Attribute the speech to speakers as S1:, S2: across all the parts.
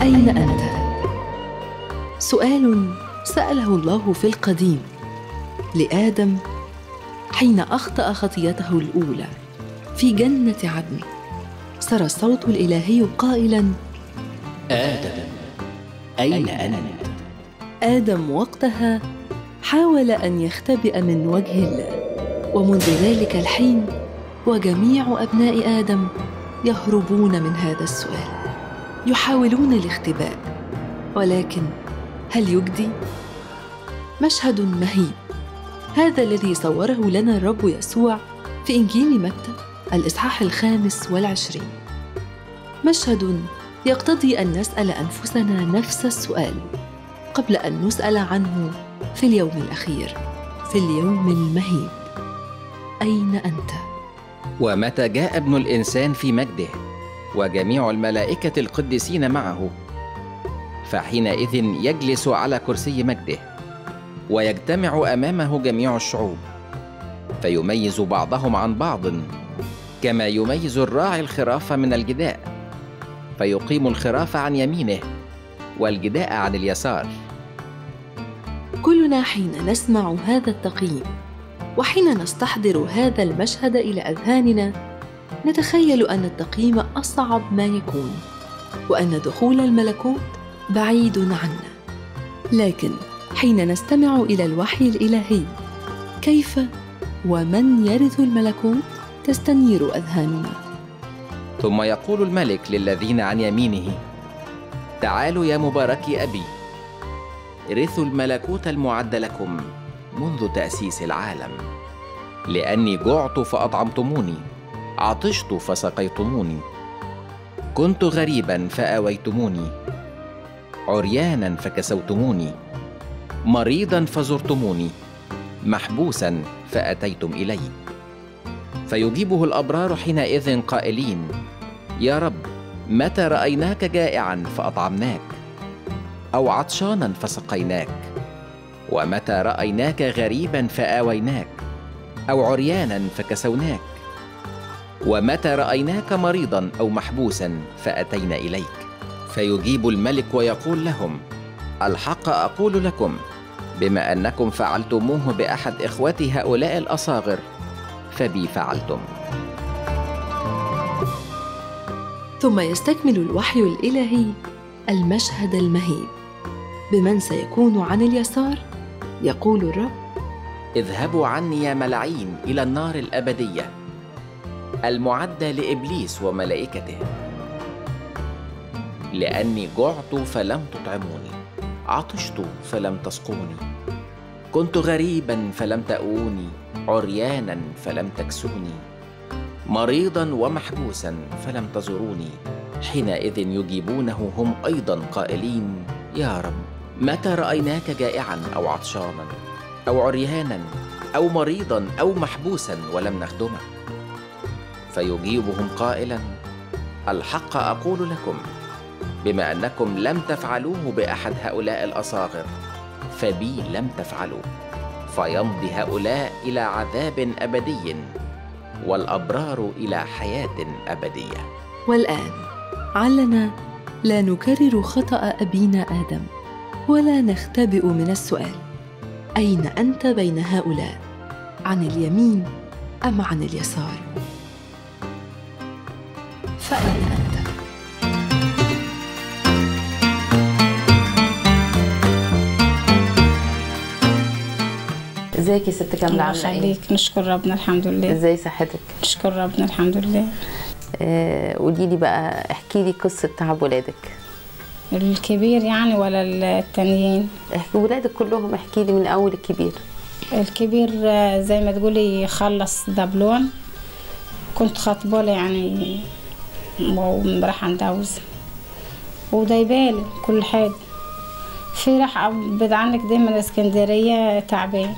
S1: أين أنت؟ سؤال سأله الله في القديم لآدم حين أخطأ خطيته الأولى في جنة عدن سرى الصوت الإلهي قائلا
S2: آدم أين أنت؟
S1: آدم وقتها حاول أن يختبئ من وجه الله ومنذ ذلك الحين وجميع أبناء آدم يهربون من هذا السؤال يحاولون الاختباء ولكن هل يجدي مشهد مهيب هذا الذي صوره لنا الرب يسوع في انجيل متى الاصحاح الخامس والعشرين مشهد يقتضي ان نسال انفسنا نفس السؤال قبل ان نسال عنه في اليوم الاخير في اليوم المهيب اين انت
S2: ومتى جاء ابن الإنسان في مجده وجميع الملائكة القديسين معه فحينئذ يجلس على كرسي مجده ويجتمع أمامه جميع الشعوب فيميز بعضهم عن بعض كما يميز الراعي الخراف من الجداء فيقيم الخراف عن يمينه والجداء عن اليسار
S1: كلنا حين نسمع هذا التقييم وحين نستحضر هذا المشهد الى اذهاننا نتخيل ان التقييم اصعب ما يكون وان دخول الملكوت بعيد عنا لكن حين نستمع الى الوحي الالهي كيف ومن يرث الملكوت تستنير اذهاننا
S2: ثم يقول الملك للذين عن يمينه تعالوا يا مباركي أبي رثوا الملكوت المعد لكم منذ تأسيس العالم لأني جعت فأطعمتموني عطشت فسقيتموني كنت غريبا فآويتموني عريانا فكسوتموني مريضا فزرتموني محبوسا فأتيتم إلي فيجيبه الأبرار حينئذ قائلين يا رب متى رأيناك جائعا فأطعمناك أو عطشانا فسقيناك ومتى رأيناك غريبا فآويناك أو عريانا فكسوناك ومتى رأيناك مريضا أو محبوسا فأتينا إليك فيجيب الملك ويقول لهم الحق أقول لكم بما أنكم فعلتموه بأحد إخوتي هؤلاء الأصاغر فبي فعلتم
S1: ثم يستكمل الوحي الالهي المشهد المهيب بمن سيكون عن اليسار يقول الرب
S2: اذهبوا عني يا ملعين إلى النار الأبدية المعدة لإبليس وملائكته لأني جعت فلم تطعموني عطشت فلم تسقوني كنت غريبا فلم تأووني عريانا فلم تكسوني مريضا ومحبوسا فلم تزوروني حينئذ يجيبونه هم ايضا قائلين يا رب متى رايناك جائعا او عطشانا او عريانا او مريضا او محبوسا ولم نخدمك فيجيبهم قائلا الحق اقول لكم بما انكم لم تفعلوه باحد هؤلاء الاصاغر فبي لم تفعلوا فيمضي هؤلاء الى عذاب ابدي والابرار الى حياه ابديه
S1: والان علنا لا نكرر خطا ابينا ادم ولا نختبئ من السؤال اين انت بين هؤلاء عن اليمين ام عن اليسار فاين انت
S3: ازيك يا ست كامله
S4: الله
S3: عامله ايه
S4: يخليك نشكر ربنا الحمد لله
S3: ازاي صحتك
S4: نشكر ربنا الحمد لله
S3: آه قولي لي بقى احكي لي قصه تعب ولادك
S4: الكبير يعني ولا التانيين
S3: احكي ولادك كلهم احكي لي من اول الكبير
S4: الكبير آه، زي ما تقولي خلص دبلون كنت خاطبه له يعني وراح عند جوز ودايبالي كل حاجة في راح أبعد عنك دايما اسكندرية تعبان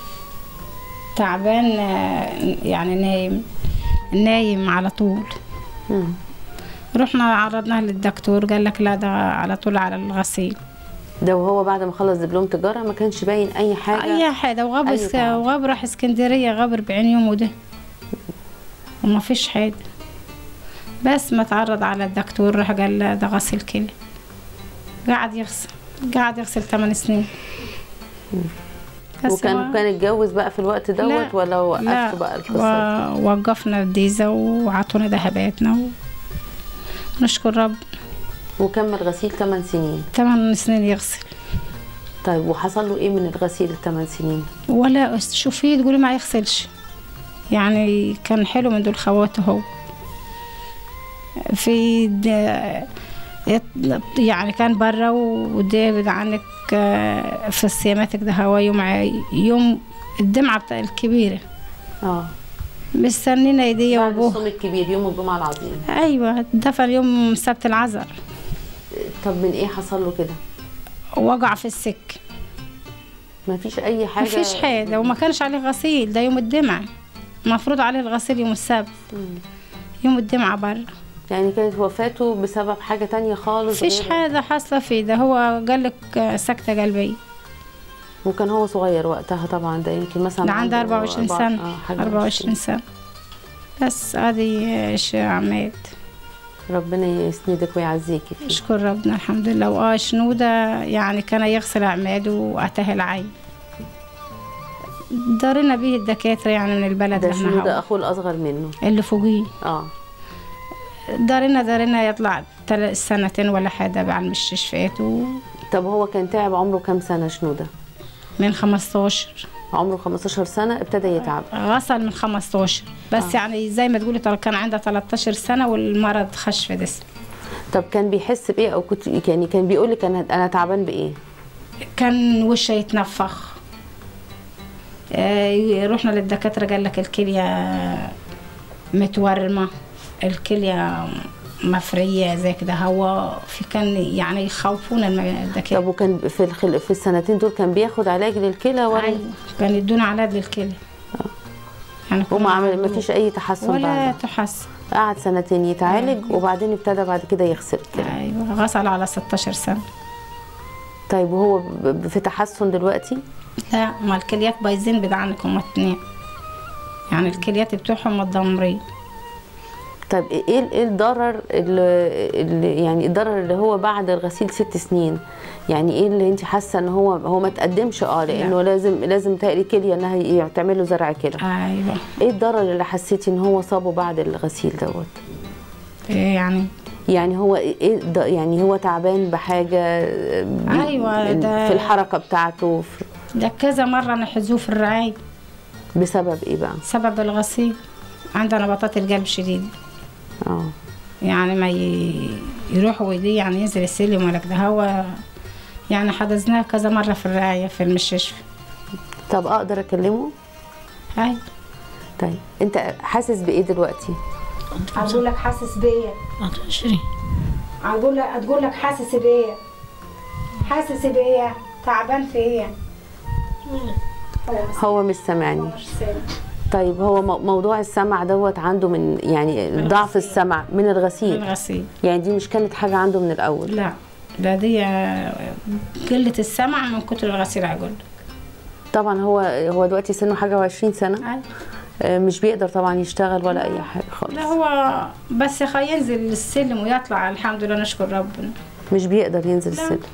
S4: تعبان آه، يعني نايم نايم على طول
S3: مم.
S4: رحنا عرضناه للدكتور قال لك لا ده على طول على الغسيل
S3: ده وهو بعد ما خلص دبلوم تجاره ما كانش باين اي حاجه
S4: اي حاجه وغاب
S3: أي
S4: اسك...
S3: تعب.
S4: وغاب راح اسكندريه غاب 40 يوم وده وما فيش حاجه بس ما تعرض على الدكتور راح قال لا ده غسيل كلى قاعد يغسل قاعد يغسل 8 سنين بس
S3: وكان
S4: هو-
S3: كان اتجوز بقى في الوقت دوت
S4: لا،
S3: ولا
S4: لا
S3: وقفتوا بقى القصه دي؟
S4: و- وقفنا الديزة وعطونا ذهباتنا ونشكر رب
S3: وكمل غسيل 8 سنين
S4: 8 سنين يغسل
S3: طيب وحصل له ايه من الغسيل الثمان سنين
S4: ولا شوفيه تقولي ما يغسلش يعني كان حلو من دول خواته هو في د- يط- يعني كان برا وديفيد عنك آه، في السياماتك ده هو يوم ع- يوم الدمعة بتاع الكبيرة
S3: اه
S4: مستنينا ايديا
S3: بعد
S4: وابوه
S3: الصوم الكبير يوم الجمعه العظيم
S4: ايوه دفن يوم سبت العذر
S3: طب من ايه حصل له كده
S4: وقع في السك
S3: ما فيش اي حاجه
S4: مفيش حاجة وما كانش عليه غسيل ده يوم الدمعة المفروض عليه الغسيل يوم السبت
S3: مم.
S4: يوم الدمعة برا
S3: يعني كانت وفاته بسبب حاجه تانية خالص
S4: مفيش
S3: غير-
S4: حاجة حاصلة فيه ده هو قال لك سكتة قلبية
S3: وكان هو صغير وقتها طبعا ده يمكن مثلا
S4: ده عنده 24
S3: أربعة-
S4: سنة
S3: اه حاجه
S4: 24 سنة بس ادي شيء عماد
S3: ربنا يسندك ويعزيكي فيه
S4: نشكر ربنا الحمد لله واه شنودة يعني كان يغسل عماد وأتاه العين دارنا به الدكاترة يعني من البلد
S3: ده
S4: اللي
S3: شنو
S4: احنا
S3: ده
S4: هو
S3: اخوه الاصغر منه
S4: اللي فوقيه
S3: اه
S4: دارنا دارنا يطلع تل- سنتين ولا حاجة بعد المستشفيات و-
S3: طب هو كان تعب عمره كام سنه شنو ده
S4: من 15
S3: عمره 15 سنه ابتدى يتعب
S4: غسل من 15 بس
S3: آه.
S4: آه. يعني زي ما تقولي ترى كان عنده 13 سنة والمرض خش في جسمه
S3: طب كان بيحس بايه او كنت يعني كان بيقول لك انا انا تعبان بايه
S4: كان وشه يتنفخ آه، رحنا للدكاترة قال لك الكلية متورمة الكلية مفرية زي كده هو في كان يعني يخوفونا الم- الدكاترة
S3: طب وكان في الخل... في السنتين دول كان بياخد علاج للكلى ولا
S4: أيوة، كان يدونا علاج للكلى يعني كنا
S3: وما عمل ما
S4: ناخده.
S3: فيش اي تحسن
S4: ولا
S3: بعد
S4: تحسن
S3: قعد سنتين يتعالج وبعدين ابتدى بعد كده يغسل كده
S4: ايوه غسل على 16 سنة
S3: طيب وهو ب- ب- في تحسن دلوقتي
S4: لا ما الكليات بايظين بدعنك هما اتنين يعني الكليات بتوعهم متدمرين
S3: طيب ايه ال- ايه الضرر اللي, اللي يعني الضرر اللي هو بعد الغسيل ست سنين يعني ايه اللي انت حاسه ان هو هو ما تقدمش اه لانه لازم لازم تقري كليه انها ي- تعمل له زرع كلى
S4: ايوه
S3: ايه الضرر اللي حسيتي ان هو صابه بعد الغسيل دوت
S4: إيه يعني
S3: يعني هو ايه ده يعني هو تعبان بحاجه بي-
S4: أيوة، ده-
S3: في الحركه بتاعته في-
S4: ده كذا مرة نحجزوه في الرعاية
S3: بسبب ايه بقى
S4: سبب الغسيل عنده نبضات القلب شديد
S3: اه
S4: يعني ما ي... يروح ويدي يعني ينزل السلم ولا كده هو يعني حجزناه كذا مرة في الرعاية في المستشفى
S3: طب اقدر اكلمه
S4: هاي
S3: طيب انت حاسس بايه دلوقتي
S4: اقول لك حاسس بيا
S1: عشرين
S4: اقول لك تقول لك حاسس بيا حاسس بيا تعبان في ايه
S3: هو مش سامعني
S4: مش سامع
S3: طيب هو مو- موضوع السمع دوت عنده من يعني ضعف السمع من الغسيل
S4: الغسيل
S3: يعني دي مش كانت حاجه عنده من الاول
S4: لا ده دي قلة السمع من كتر الغسيل عقول
S3: طبعا هو هو دلوقتي سنه حاجه و20 سنه آه، مش بيقدر طبعا يشتغل ولا اي حاجه
S4: لا
S3: خالص
S4: هو بس يا اخي ينزل السلم ويطلع الحمد لله نشكر ربنا
S3: مش بيقدر ينزل
S4: لا.
S3: السلم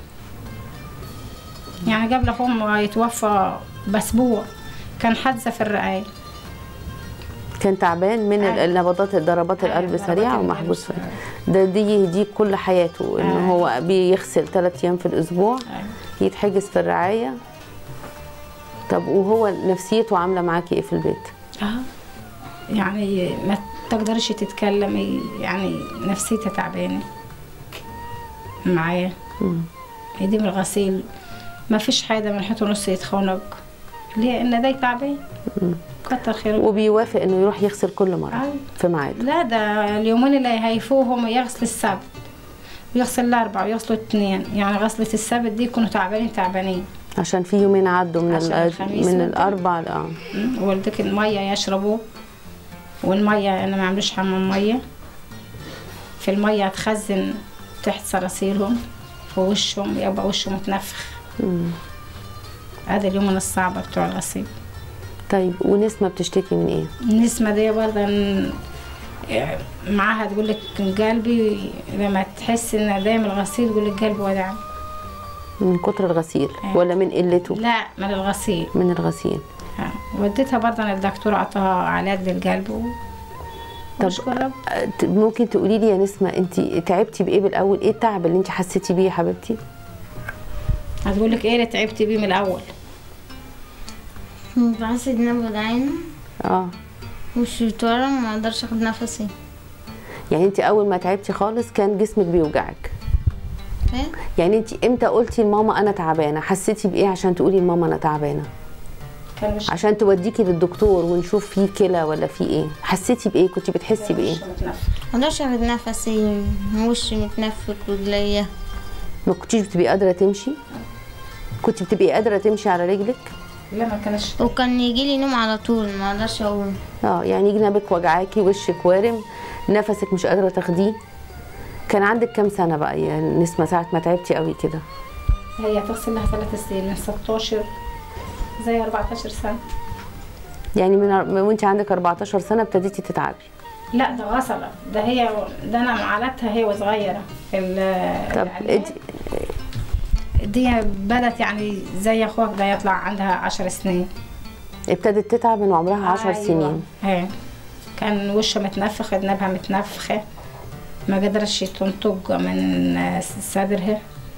S4: يعني قبل اخوه ما يتوفى باسبوع كان حادثه في الرعايه
S3: كان تعبان من ال-
S4: أيوة.
S3: النبضات ضربات
S4: أيوة،
S3: القلب
S4: ضربات
S3: سريعه
S4: القلب
S3: ومحبوس
S4: سريعة.
S3: ده دي يهديك كل حياته ان
S4: أيوة.
S3: هو بيغسل ثلاث ايام في الاسبوع
S4: أيوة.
S3: يتحجز في الرعايه طب وهو نفسيته عامله معاكي ايه في البيت
S4: اه يعني ما تقدرش تتكلمي يعني نفسيتها تعبانه معايا
S3: مم.
S4: ايدي من الغسيل ما فيش حاجه من حيث نص يتخنق ليه ان ده تعبان كتر خيره
S3: وبيوافق انه يروح يغسل كل مره
S4: أيوة.
S3: في ميعاد
S4: لا ده اليومين اللي هيفوهم يغسل السبت ويغسل الاربع ويغسلوا الاثنين يعني غسلة السبت دي يكونوا تعبانين تعبانين
S3: عشان في يومين عدوا من
S4: عشان
S3: ال-
S4: الخميس
S3: من
S4: وكده.
S3: الاربع اه
S4: مم. ولدك المية يشربوا والمية أنا ما عملوش حمام مية في المية تخزن تحت صراصيرهم في وشهم يبقى وشهم متنفخ
S3: مم.
S4: هذا اليوم الصعبة بتوع الغسيل
S3: طيب ونسمه بتشتكي من ايه
S4: النسمة دي برضه معاها تقول لك قلبي لما تحس ان دايما الغسيل تقول لك قلبي وجعني
S3: من كتر الغسيل
S4: أيوة.
S3: ولا من قلته
S4: لا من الغسيل
S3: من الغسيل
S4: آه. وديتها برضه الدكتور عطاها علاج للقلب و...
S3: طب
S4: ونشكر رب
S3: أه، ت- ممكن تقولي لي يا نسمه انت تعبتي بايه بالاول ايه التعب اللي انت حسيتي بيه يا حبيبتي
S4: هتقول لك ايه اللي تعبتي بيه من الاول
S5: بحس ان انا وجعانة
S3: اه
S5: والشيطان ما اقدرش اخد نفسي
S3: يعني انت اول ما تعبتي خالص كان جسمك بيوجعك
S5: فاهم
S3: يعني انت امتى قلتي لماما انا تعبانه حسيتي بايه عشان تقولي لماما انا تعبانه
S4: كان مش
S3: عشان توديكي للدكتور ونشوف فيه كلى ولا فيه ايه حسيتي بايه كنت بتحسي بايه
S5: ما اقدرش اخد نفسي وشي متنفخ رجليا
S3: ما كنتيش بتبقي قادره تمشي كنت بتبقي قادره تمشي على رجلك
S4: لا ما كانش
S5: وكان يجي لي نوم على طول ما اقدرش اقوم
S3: اه يعني جنبك وجعاكي وشك وارم نفسك مش قادره تاخديه كان عندك كام سنه بقى يا نسمه ساعه ما تعبتي قوي كده
S4: هي تغسل لها ثلاث سنين من 16 زي 14 سنه
S3: يعني من من وانت عندك 14 سنه ابتديتي تتعبي
S4: لا ده غسلة ده هي ده انا معالتها هي وصغيره في ال-
S3: طب
S4: العلاج.
S3: انت
S4: دي بدت يعني زي اخوك ده يطلع عندها عشر سنين
S3: ابتدت تتعب من عمرها 10
S4: أيوة.
S3: سنين
S4: ايه كان وشها متنفخ ذنبها متنفخة ما قدرش تنتج من صدرها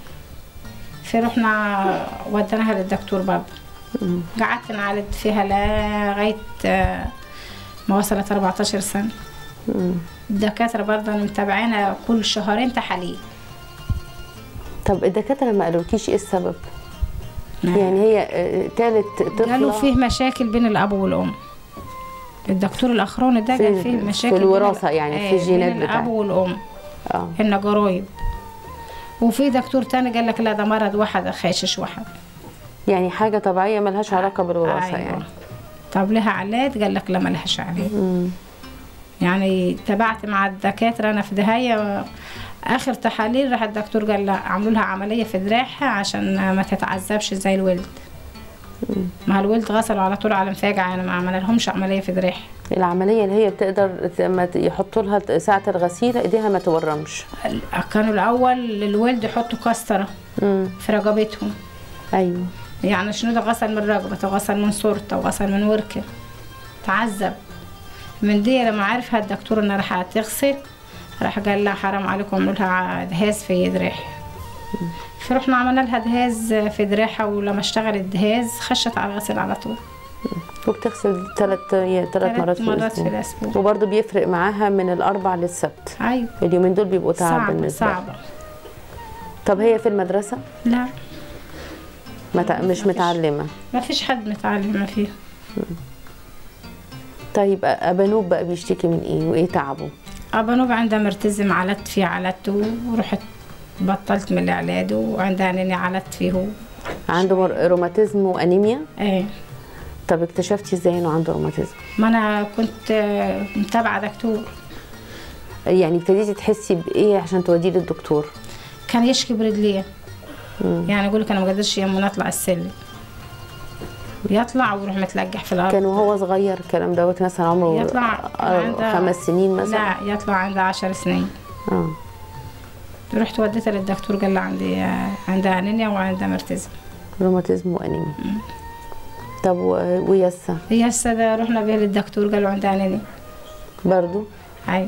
S4: فرحنا وديناها للدكتور برضه قعدت نعالج فيها لغاية آه، ما وصلت 14 سنة الدكاترة برضه متابعينها كل شهرين تحاليل
S3: طب الدكاتره ما قالولكيش ايه السبب يعني هي آه، تالت
S4: قالوا
S3: طفله
S4: فيه مشاكل بين الاب والام الدكتور الاخراني ده
S3: في-
S4: قال فيه
S3: في
S4: مشاكل بين
S3: الوراثة
S4: ال-
S3: يعني، في
S4: آه،
S3: الجينات
S4: بين الاب
S3: بتاعت-
S4: والام
S3: اه
S4: إن قرايب وفي دكتور تاني قال لك لا ده مرض واحد خاشش واحد
S3: يعني حاجه طبيعيه ملهاش علاقه بالوراثه
S4: أيوة.
S3: يعني
S4: طب لها علاج قال لك لا ما لهاش علاج
S3: مم.
S4: يعني تابعت مع الدكاتره انا في دهية اخر تحاليل راح الدكتور قال لا عملوا لها عمليه في دراعها عشان ما تتعذبش زي الولد ما الولد غسلوا على طول على مفاجعه يعني ما عمل لهمش عمليه في دراعها
S3: العمليه اللي هي بتقدر لما يحطوا لها ساعه الغسيل ايديها ما تورمش
S4: كانوا الاول للولد يحطوا كستره
S3: مم.
S4: في رقبتهم
S3: ايوه
S4: يعني شنو ده غسل من رقبته وغسل من صورته وغسل من وركه تعذب من دي لما عرفها الدكتور انها راح تغسل راح قال لها حرام عليكم اعملوا لها دهاز في دراعها فرحنا عملنا لها دهاز في دراعها ولما اشتغل الدهاز خشت على الغسيل على طول
S3: وبتغسل ثلاث ثلاث مرات في
S4: مرات في
S3: الاسبوع
S4: الاسبوع
S3: وبرضه بيفرق معاها من الاربع للسبت
S4: ايوه
S3: اليومين دول بيبقوا تعب
S4: صعبة
S3: بالنسبه لها.
S4: صعبة
S3: طب هي في المدرسه
S4: لا
S3: مت... مش
S4: مفيش.
S3: متعلمه
S4: ما فيش حد متعلم فيه
S3: طيب ابانوب بقى بيشتكي من ايه وايه تعبه
S4: أبانوب عندها مرتزم علت فيه علته ورحت بطلت من العلاج وعندها نيني علت فيه
S3: عنده مر- روماتيزم وانيميا
S4: ايه
S3: طب اكتشفتي ازاي انه عنده روماتيزم
S4: ما انا كنت آه، متابعه دكتور
S3: يعني ابتديتي تحسي بايه عشان توديه للدكتور
S4: كان يشكي برجليه يعني يقول لك انا ما قدرش يوم اطلع السلم ويطلع ويروح متلقح في الارض
S3: كان وهو صغير الكلام دوت مثلا عمره
S4: يطلع
S3: آه،
S4: عنده-
S3: خمس سنين مثلا
S4: لا يطلع عنده عشر سنين
S3: اه
S4: رحت وديتها للدكتور قال لها عندي آه، عندها انيميا وعندها مرتزم
S3: روماتيزم وانيميا طب و- ويسا
S4: هي هسه ده رحنا بيها للدكتور قالوا عندها انيميا
S3: برضو
S4: ايوه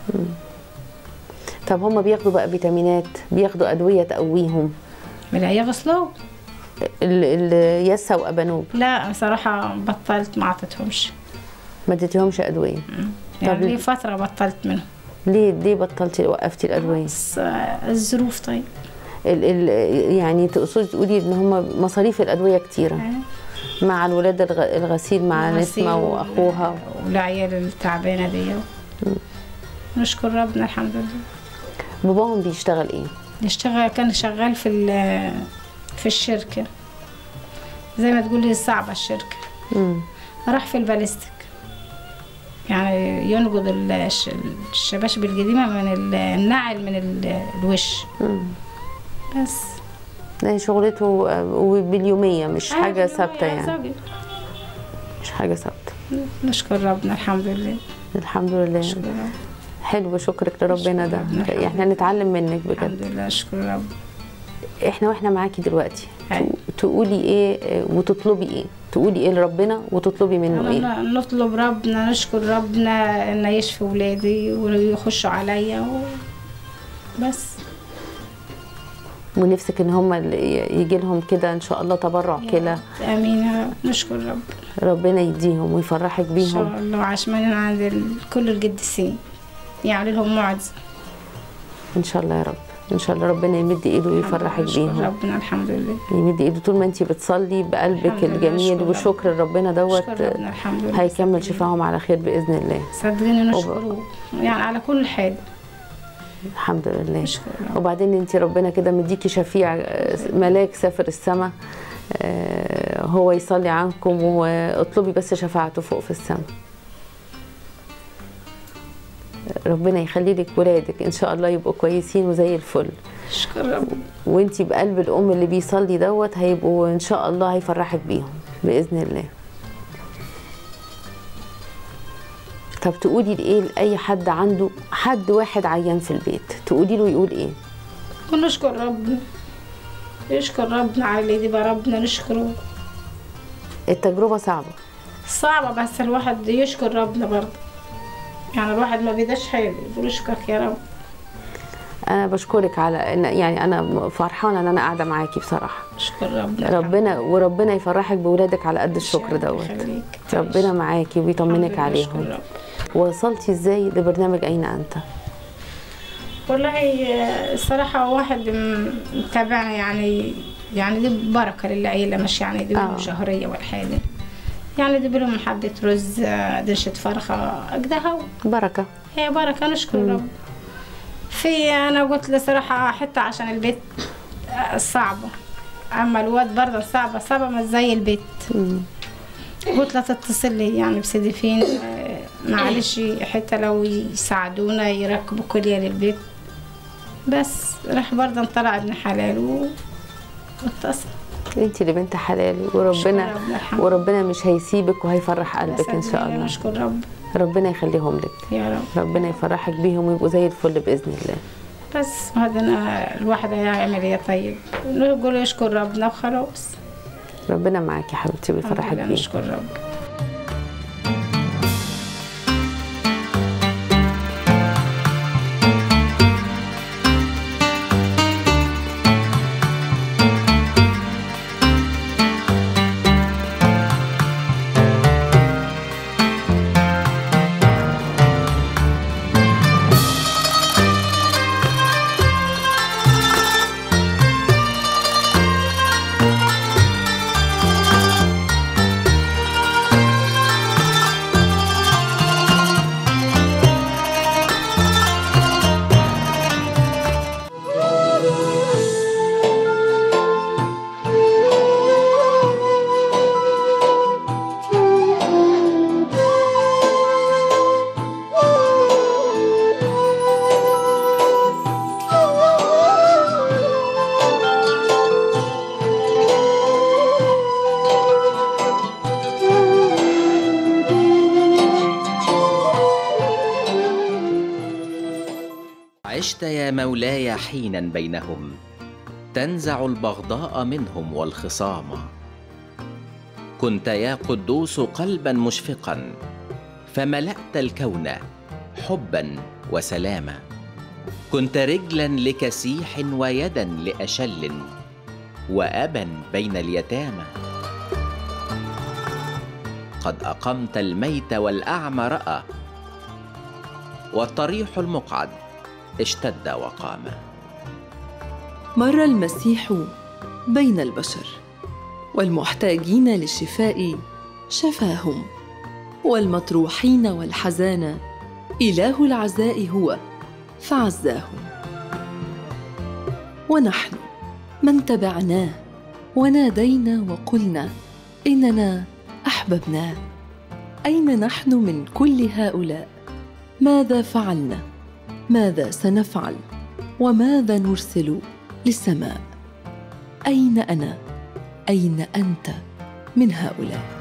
S3: طب هما بياخدوا بقى فيتامينات بياخدوا ادويه تقويهم
S4: من هي غسلوه
S3: ال- ال- يسا وابانوب
S4: لا بصراحه بطلت ما اعطيتهمش
S3: ما اديتيهمش ادويه
S4: يعني
S3: طب-
S4: لي فتره بطلت منهم
S3: ليه ليه بطلتي وقفتي الادويه
S4: بس آه، الظروف طيب
S3: ال ال يعني تقصدي تقولي ان هم مصاريف الادويه كتيره مع الولاد الغ- الغسيل مع
S4: الغسيل
S3: نسمه
S4: وال-
S3: واخوها
S4: والعيال التعبانه دي نشكر ربنا الحمد لله
S3: باباهم بيشتغل ايه
S4: يشتغل كان شغال في ال- في الشركه زي ما تقولي صعبه الشركه
S3: مم.
S4: راح في الباليستيك يعني ينقض ال- الش- الشباشب القديمه من ال- النعل من ال- الوش
S3: مم.
S4: بس
S3: ده شغلته آه، وباليوميه مش حاجه ثابته يعني
S4: زوجي.
S3: مش حاجه ثابته
S4: نشكر ربنا الحمد لله
S3: الحمد لله
S4: نشكر ربنا
S3: حلو شكرك لربنا ده
S4: شكرا.
S3: احنا نتعلم منك بجد
S4: الحمد لله شكر رب
S3: احنا واحنا معاكي دلوقتي
S4: أيوة.
S3: تق- تقولي ايه آه، وتطلبي ايه تقولي ايه لربنا وتطلبي منه ايه
S4: أنا نطلب ربنا نشكر ربنا انه يشفي ولادي ويخشوا عليا و... بس
S3: ونفسك ان هم يجي لهم كده ان شاء الله تبرع كلى
S4: امين يا رب نشكر رب
S3: ربنا يديهم ويفرحك
S4: ان
S3: بيهم
S4: شاء الله عشمان عند ال- كل القديسين يعني لهم معجزه
S3: ان شاء الله يا رب ان شاء الله ربنا يمد ايده ويفرحك
S4: نشكر
S3: بيهم
S4: ربنا الحمد لله
S3: يمد ايده طول ما انت بتصلي بقلبك
S4: الحمد لله،
S3: الجميل
S4: نشكر
S3: وشكر ربنا دوت
S4: نشكر ربنا الحمد لله
S3: هيكمل
S4: صدقيني.
S3: شفاهم على خير باذن الله
S4: صدقيني نشكره يعني على كل حاجه
S3: الحمد لله
S4: نشكر ربنا
S3: وبعدين انت ربنا كده مديكي شفيع آه، ملاك سافر السماء هو يصلي عنكم واطلبي بس شفاعته فوق في السماء ربنا يخلي لك ولادك ان شاء الله يبقوا كويسين وزي الفل
S4: نشكر ربنا
S3: وانتي بقلب الام اللي بيصلي دوت هيبقوا ان شاء الله هيفرحك بيهم باذن الله طب تقولي لايه لاي حد عنده حد واحد عيان في البيت تقولي له يقول ايه
S4: ونشكر ربنا يشكر ربنا على اللي يبقى ربنا نشكره
S3: التجربه صعبه
S4: صعبة بس الواحد يشكر ربنا برضه يعني الواحد ما بيداش حاجة يقول اشكرك يا رب
S3: انا بشكرك على ان يعني انا فرحانه ان انا قاعده معاكي بصراحه
S4: اشكر ربنا
S3: ربنا وربنا يفرحك بولادك على قد الشكر دوت
S4: يخليك.
S3: ربنا معاكي ويطمنك
S4: الحمد لله،
S3: عليهم
S4: اشكر رب.
S3: وصلتي ازاي لبرنامج اين انت
S4: والله آه، الصراحة واحد م- متابعنا يعني يعني دي بركة للعيلة مش يعني دي
S3: آه.
S4: شهرية ولا حاجة يعني دي لهم حبة رز آه، دشة فرخة أقدها
S3: بركه
S4: هي بركة نشكر رب في أنا قلت له صراحة حتى عشان البيت آه، صعبة أما الواد برضه صعبة صعبة مش زي البيت قلت لها تتصل لي يعني بسيدي فين آه، معلش حتى لو يساعدونا يركبوا كلية للبيت بس راح برضه طلع ابن حلال و- واتصل
S3: انت اللي بنت حلال وربنا
S4: شكرا ربنا، الحمد
S3: وربنا مش هيسيبك وهيفرح قلبك ان شاء
S4: صدقني
S3: الله
S4: نشكر رب
S3: ربنا يخليهم لك
S4: يا رب
S3: ربنا يفرحك بيهم ويبقوا زي الفل باذن الله
S4: بس هذا أنا الواحد هيعمل ايه طيب نقول يشكر ربنا وخلاص
S3: ربنا معاك يا حبيبتي
S4: الحمد
S3: ويفرحك
S4: لله
S3: بيهم
S4: نشكر رب
S2: عشت يا مولاي حينا بينهم تنزع البغضاء منهم والخصام كنت يا قدوس قلبا مشفقا فملأت الكون حبا وسلاما كنت رجلا لكسيح ويدا لأشل وأبا بين اليتامى قد أقمت الميت والأعمى رأى والطريح المقعد اشتد وقام
S1: مر المسيح بين البشر والمحتاجين للشفاء شفاهم والمطروحين والحزانى اله العزاء هو فعزاهم ونحن من تبعناه ونادينا وقلنا اننا احببناه اين نحن من كل هؤلاء ماذا فعلنا ماذا سنفعل وماذا نرسل للسماء اين انا اين انت من هؤلاء